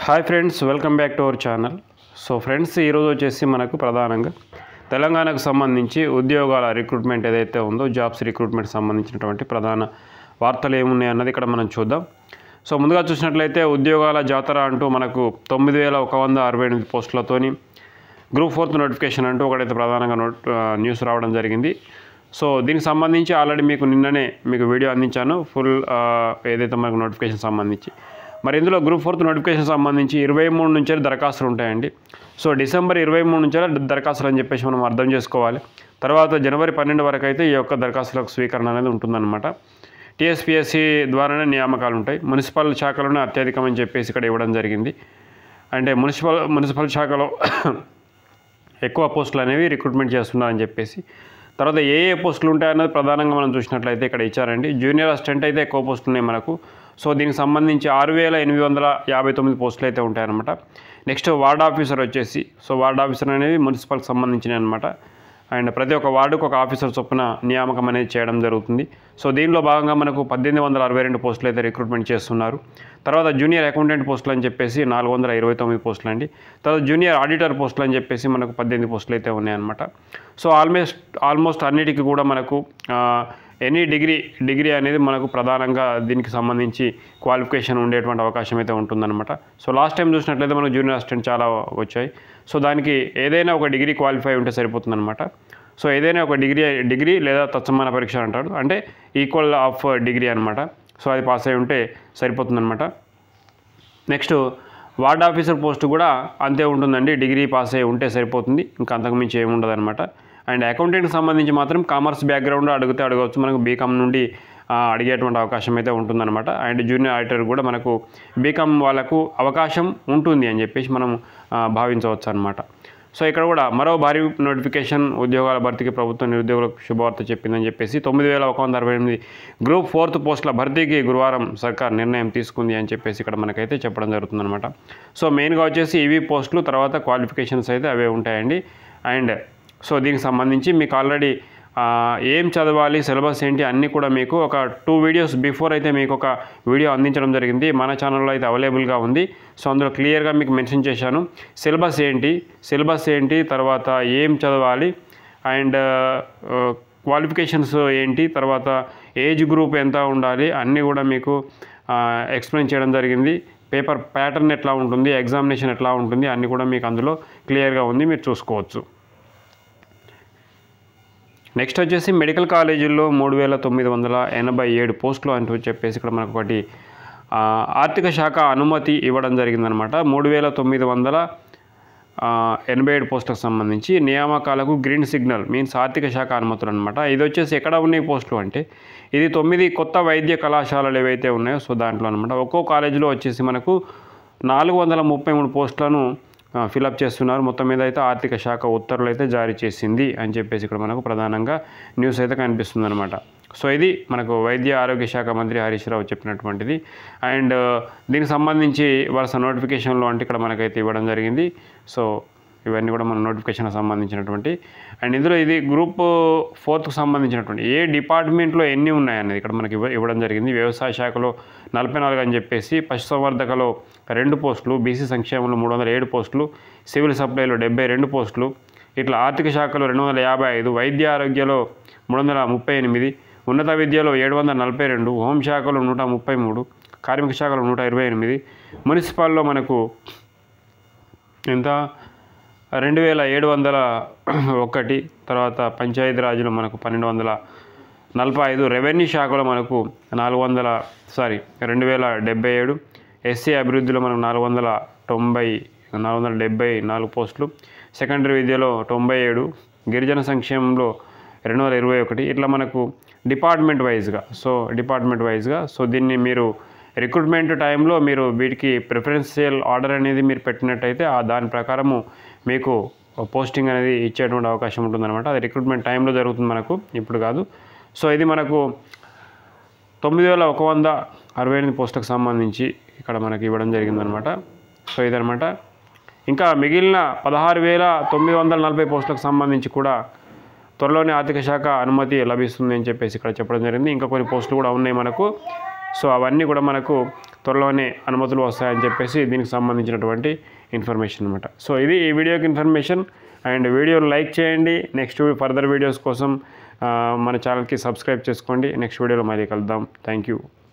hi friends welcome back to our channel so friends ఈరోజు వచ్చేసి మనకు ప్రధానంగా తెలంగాణకు సంబంధించి ఉద్యోగాల రిక్రూట్మెంట్ ఏదైతే ఉందో జాబ్స్ రిక్రూట్మెంట్ సంబంధించినటువంటి ప్రధాన వార్తలు ఏమున్నాయి అన్నది ఇక్కడ మనం చూద్దాం సో ముందుగా చూసినట్లయితే ఉద్యోగాల జాతర అంటూ మనకు తొమ్మిది వేల ఒక వంద అరవై ఎనిమిది పోస్టులతోని గ్రూప్ ఫోర్త్ నోటిఫికేషన్ అంటూ ఒకటైతే ప్రధానంగా నోట్ ఆ, న్యూస్ రావడం జరిగింది సో దీనికి సంబంధించి ఆల్రెడీ మీకు నిన్ననే మీకు వీడియో అందించాను ఫుల్ ఆ, ఏదైతే మనకు నోటిఫికేషన్ సంబంధించి మరి ఇందులో గ్రూప్ ఫోర్త్ నోటిఫికేషన్ సంబంధించి ఇరవై మూడు నుంచే దరఖాస్తులు ఉంటాయండి సో డిసెంబర్ ఇరవై మూడు నుంచే దరఖాస్తులు అని చెప్పేసి మనం అర్థం చేసుకోవాలి తర్వాత జనవరి పన్నెండు వరకు అయితే ఈ యొక్క దరఖాస్తులకు స్వీకరణ అనేది ఉంటుందన్నమాట టీఎస్పీఎస్సీ ద్వారానే నియామకాలు ఉంటాయి మున్సిపల్ శాఖలోనే అత్యధికమని చెప్పేసి ఇక్కడ ఇవ్వడం జరిగింది అంటే మున్సిపల్ మున్సిపల్ శాఖలో ఎక్కువ పోస్టులు అనేవి రిక్రూట్మెంట్ చేస్తున్నారని చెప్పేసి తర్వాత ఏ ఏ పోస్టులు ఉంటాయన్నది ప్రధానంగా మనం చూసినట్లయితే ఇక్కడ ఇచ్చారండి జూనియర్ అసిస్టెంట్ అయితే ఎక్కువ పోస్టులు ఉన్నాయి మనకు సో దీనికి సంబంధించి ఆరు వేల ఎనిమిది వందల యాభై తొమ్మిది పోస్టులు అయితే ఉంటాయన్నమాట నెక్స్ట్ వార్డ్ ఆఫీసర్ వచ్చేసి సో వార్డ్ ఆఫీసర్ అనేది మున్సిపల్కి సంబంధించినవి అనమాట అండ్ ప్రతి ఒక్క వార్డుకు ఒక ఆఫీసర్ చొప్పున నియామకం అనేది చేయడం జరుగుతుంది సో దీనిలో భాగంగా మనకు పద్దెనిమిది వందల అరవై రెండు పోస్టులు అయితే రిక్రూట్మెంట్ చేస్తున్నారు తర్వాత జూనియర్ అకౌంటెంట్ పోస్టులు అని చెప్పేసి నాలుగు వందల ఇరవై తొమ్మిది పోస్టులు అండి తర్వాత జూనియర్ ఆడిటర్ పోస్టులు అని చెప్పేసి మనకు పద్దెనిమిది పోస్టులు అయితే ఉన్నాయన్నమాట సో ఆల్మోస్ట్ ఆల్మోస్ట్ అన్నిటికీ కూడా మనకు ఎనీ డిగ్రీ డిగ్రీ అనేది మనకు ప్రధానంగా దీనికి సంబంధించి క్వాలిఫికేషన్ ఉండేటువంటి అవకాశం అయితే ఉంటుందన్నమాట సో లాస్ట్ టైం చూసినట్లయితే మనకు జూనియర్ అసిస్టెంట్ చాలా వచ్చాయి సో దానికి ఏదైనా ఒక డిగ్రీ క్వాలిఫై ఉంటే సరిపోతుందన్నమాట సో ఏదైనా ఒక డిగ్రీ డిగ్రీ లేదా తత్సమాన పరీక్ష అంటారు అంటే ఈక్వల్ ఆఫ్ డిగ్రీ అనమాట సో అది పాస్ అయి ఉంటే సరిపోతుందన్నమాట నెక్స్ట్ వార్డ్ ఆఫీసర్ పోస్ట్ కూడా అంతే ఉంటుందండి డిగ్రీ పాస్ అయి ఉంటే సరిపోతుంది ఇంకా అంతకుమించి ఏమి ఉండదు అనమాట అండ్ అకౌంటెంట్కి సంబంధించి మాత్రం కామర్స్ బ్యాక్గ్రౌండ్ అడిగితే అడగవచ్చు మనకు బీకామ్ నుండి ఆ, అడిగేటువంటి అవకాశం అయితే ఉంటుందన్నమాట అండ్ జూనియర్ ఆడిటర్ కూడా మనకు బీకామ్ వాళ్ళకు అవకాశం ఉంటుంది అని చెప్పేసి మనం ఆ, భావించవచ్చు అనమాట సో ఇక్కడ కూడా మరో భారీ నోటిఫికేషన్ ఉద్యోగాల భర్తీకి ప్రభుత్వం నిరుద్యోగులకు శుభవార్త చెప్పిందని చెప్పేసి తొమ్మిది వేల ఒక వంద అరవై ఎనిమిది గ్రూప్ ఫోర్త్ పోస్టుల భర్తీకి గురువారం సర్కార్ నిర్ణయం తీసుకుంది అని చెప్పేసి ఇక్కడ మనకైతే చెప్పడం జరుగుతుందన్నమాట సో మెయిన్గా వచ్చేసి ఇవి పోస్టులు తర్వాత క్వాలిఫికేషన్స్ అయితే అవే ఉంటాయండి అండ్ సో దీనికి సంబంధించి మీకు ఆల్రెడీ ఆ, ఏం చదవాలి సిలబస్ ఏంటి అన్నీ కూడా మీకు ఒక టూ వీడియోస్ బిఫోర్ అయితే మీకు ఒక వీడియో అందించడం జరిగింది మన ఛానల్లో అయితే అవైలబుల్గా ఉంది సో అందులో క్లియర్గా మీకు మెన్షన్ చేశాను సిలబస్ ఏంటి సిలబస్ ఏంటి తర్వాత ఏం చదవాలి అండ్ క్వాలిఫికేషన్స్ ఏంటి తర్వాత ఏజ్ గ్రూప్ ఎంత ఉండాలి అన్నీ కూడా మీకు ఎక్స్ప్లెయిన్ చేయడం జరిగింది పేపర్ ప్యాటర్న్ ఎట్లా ఉంటుంది ఎగ్జామినేషన్ ఎట్లా ఉంటుంది అన్నీ కూడా మీకు అందులో క్లియర్గా ఉంది మీరు చూసుకోవచ్చు నెక్స్ట్ వచ్చేసి మెడికల్ కాలేజీల్లో మూడు వేల తొమ్మిది వందల ఎనభై ఏడు పోస్టులు అంటూ చెప్పేసి ఇక్కడ మనకు ఒకటి ఆ, ఆర్థిక శాఖ అనుమతి ఇవ్వడం జరిగిందనమాట మూడు వేల తొమ్మిది వందల ఆ, ఎనభై ఏడు పోస్టులకు సంబంధించి నియామకాలకు గ్రీన్ సిగ్నల్ మీన్స్ ఆర్థిక శాఖ అనుమతులు అనమాట ఇది వచ్చేసి ఎక్కడ ఉన్నాయి పోస్టులు అంటే ఇది తొమ్మిది కొత్త వైద్య కళాశాలలు ఏవైతే ఉన్నాయో సో దాంట్లో అనమాట ఒక్కో కాలేజీలో వచ్చేసి మనకు నాలుగు వందల ముప్పై మూడు పోస్టులను ఫిలప్ చేస్తున్నారు మొత్తం మీద అయితే ఆర్థిక శాఖ ఉత్తర్వులు అయితే జారీ చేసింది అని చెప్పేసి ఇక్కడ మనకు ప్రధానంగా న్యూస్ అయితే కనిపిస్తుంది అనమాట సో ఇది మనకు వైద్య ఆరోగ్య శాఖ మంత్రి హరీష్ రావు చెప్పినటువంటిది అండ్ దీనికి సంబంధించి వరుస నోటిఫికేషన్లు అంటే ఇక్కడ మనకైతే ఇవ్వడం జరిగింది సో ఇవన్నీ కూడా మన నోటిఫికేషన్ సంబంధించినటువంటి అండ్ ఇందులో ఇది గ్రూప్ ఫోర్త్కు సంబంధించినటువంటి ఏ డిపార్ట్మెంట్లో ఎన్ని ఉన్నాయనేది ఇక్కడ మనకి ఇవ్వ ఇవ్వడం జరిగింది వ్యవసాయ శాఖలో నలభై నాలుగు అని చెప్పేసి పశుసంవర్ధకలో రెండు పోస్టులు బీసీ సంక్షేమంలో మూడు వందల ఏడు పోస్టులు సివిల్ సప్లైలో డెబ్బై రెండు పోస్టులు ఇట్లా ఆర్థిక శాఖలో రెండు వందల యాభై ఐదు వైద్య ఆరోగ్యలో మూడు వందల ముప్పై ఎనిమిది ఉన్నత విద్యలో ఏడు వందల నలభై రెండు హోంశాఖలో నూట ముప్పై మూడు కార్మిక శాఖలో నూట ఇరవై ఎనిమిది మున్సిపాల్లో మనకు ఎంత రెండు వేల ఏడు వందల ఒకటి తర్వాత పంచాయతీరాజ్లో మనకు పన్నెండు వందల నలభై ఐదు రెవెన్యూ శాఖలో మనకు నాలుగు వందల సారీ రెండు వేల డెబ్బై ఏడు ఎస్సీ అభివృద్ధిలో మనకు నాలుగు వందల తొంభై నాలుగు వందల డెబ్బై నాలుగు పోస్టులు సెకండరీ విద్యలో తొంభై ఏడు గిరిజన సంక్షేమంలో రెండు వందల ఇరవై ఒకటి ఇట్లా మనకు డిపార్ట్మెంట్ వైజ్గా సో డిపార్ట్మెంట్ వైజ్గా సో దీన్ని మీరు రిక్రూట్మెంట్ టైంలో మీరు వీటికి ప్రిఫరెన్షియల్ ఆర్డర్ అనేది మీరు పెట్టినట్టయితే ఆ దాని ప్రకారము మీకు పోస్టింగ్ అనేది ఇచ్చేటువంటి అవకాశం ఉంటుందన్నమాట అది రిక్రూట్మెంట్ టైంలో జరుగుతుంది మనకు ఇప్పుడు కాదు సో ఇది మనకు తొమ్మిది వేల ఒక వంద అరవై ఎనిమిది పోస్టులకు సంబంధించి ఇక్కడ మనకి ఇవ్వడం జరిగిందనమాట సో ఇదనమాట ఇంకా మిగిలిన పదహారు వేల తొమ్మిది వందల నలభై పోస్టులకు సంబంధించి కూడా త్వరలోనే ఆర్థిక శాఖ అనుమతి లభిస్తుంది అని చెప్పేసి ఇక్కడ చెప్పడం జరిగింది ఇంకా కొన్ని పోస్టులు కూడా ఉన్నాయి మనకు సో అవన్నీ కూడా మనకు త్వరలోనే అనుమతులు వస్తాయని చెప్పేసి దీనికి సంబంధించినటువంటి ఇన్ఫర్మేషన్ అనమాట సో ఇది ఈ వీడియోకి ఇన్ఫర్మేషన్ అండ్ వీడియోని లైక్ చేయండి నెక్స్ట్ ఫర్దర్ వీడియోస్ కోసం ఆ, మన ఛానల్కి సబ్స్క్రైబ్ చేసుకోండి నెక్స్ట్ వీడియోలో మళ్ళీ కలుద్దాం థ్యాంక్ యూ